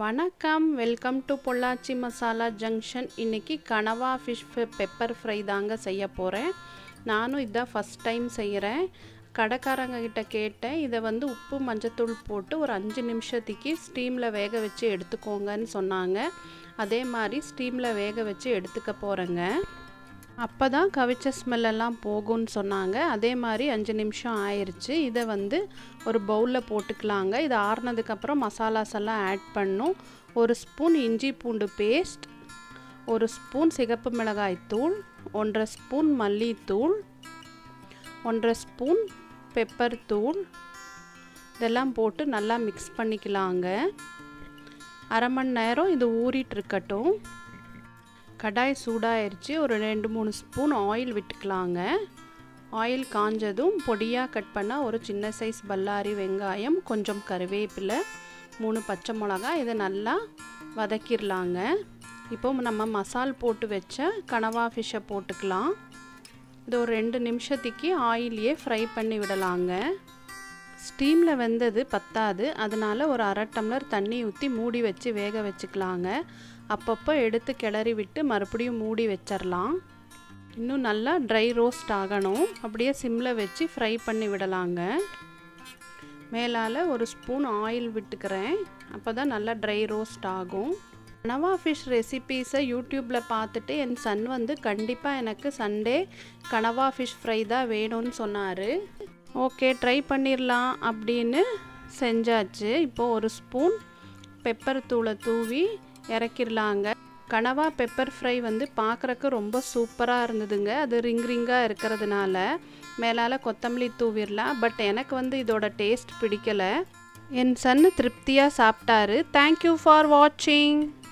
வணக்கம் welcome to Pollachi masala junction இன்றைக்கி கனவா ஃபிஷ் பெப்பர் ஃப்ரை தாங்க செய்ய போகிறேன் நானும் இதான் ஃபஸ்ட் டைம் செய்கிறேன் கடைக்காரங்க கிட்ட கேட்டேன் இதை வந்து உப்பு மஞ்சத்தூள் போட்டு ஒரு அஞ்சு நிமிஷத்துக்கு ஸ்டீமில் வேக வச்சு எடுத்துக்கோங்கன்னு சொன்னாங்க அதே மாதிரி ஸ்டீமில் வேக வச்சு எடுத்துக்க போகிறேங்க அப்போ தான் கவிச்ச ஸ்மெல்லெல்லாம் போகும்னு சொன்னாங்க அதே மாதிரி அஞ்சு நிமிஷம் ஆயிடுச்சு இதை வந்து ஒரு பவுலில் போட்டுக்கலாங்க இது ஆறுனதுக்கப்புறம் மசாலாஸ் எல்லாம் ஆட் பண்ணும் ஒரு ஸ்பூன் இஞ்சி பூண்டு பேஸ்ட் ஒரு ஸ்பூன் சிகப்பு மிளகாய் தூள் ஒன்றரை ஸ்பூன் மல்லித்தூள் ஒன்றரை ஸ்பூன் பெப்பர் தூள் இதெல்லாம் போட்டு நல்லா மிக்ஸ் பண்ணிக்கலாங்க அரை மணி நேரம் இது ஊறிட்டு இருக்கட்டும் கடாய் சூடாயிருச்சு ஒரு ரெண்டு மூணு ஸ்பூன் ஆயில் விட்டுக்கலாங்க ஆயில் காஞ்சதும் பொடியாக கட் பண்ண ஒரு சின்ன சைஸ் பல்லாரி வெங்காயம் கொஞ்சம் கருவேப்பிலை மூணு பச்சை மிளகா இதை நல்லா வதக்கிடலாங்க இப்போ நம்ம மசால் போட்டு வச்ச கனவா ஃபிஷ்ஷை போட்டுக்கலாம் இது ஒரு ரெண்டு நிமிஷத்துக்கு ஆயிலையே ஃப்ரை பண்ணி விடலாங்க ஸ்டீமில் வெந்தது பத்தாது அதனால் ஒரு அரை டம்ளர் தண்ணி ஊற்றி மூடி வச்சு வேக வச்சுக்கலாங்க அப்பப்போ எடுத்து கிளறி விட்டு மறுபடியும் மூடி வச்சிடலாம் இன்னும் நல்லா ட்ரை ரோஸ்ட் ஆகணும் அப்படியே சிம்மில் வச்சு ஃப்ரை பண்ணி விடலாங்க மேலால் ஒரு ஸ்பூன் ஆயில் விட்டுக்கிறேன் அப்போ தான் நல்லா ட்ரை ரோஸ்ட் ஆகும் கனவா ஃபிஷ் ரெசிபீஸை யூடியூப்பில் பார்த்துட்டு என் சன் வந்து கண்டிப்பாக எனக்கு சண்டே கனவா ஃபிஷ் ஃப்ரை தான் வேணும்னு சொன்னார் ஓகே ட்ரை பண்ணிடலாம் அப்படின்னு செஞ்சாச்சு இப்போது ஒரு ஸ்பூன் பெப்பர் தூளை தூவி இறக்கிடலாங்க கனவா பெப்பர் ஃப்ரை வந்து பார்க்குறக்கு ரொம்ப சூப்பராக இருந்ததுங்க அது ரிங் ரிங்காக இருக்கிறதுனால மேலால் கொத்தமல்லி தூவிடலாம் பட் எனக்கு வந்து இதோட டேஸ்ட் பிடிக்கலை என் சன்னு திருப்தியாக சாப்பிட்டாரு தேங்க்யூ ஃபார் வாட்சிங்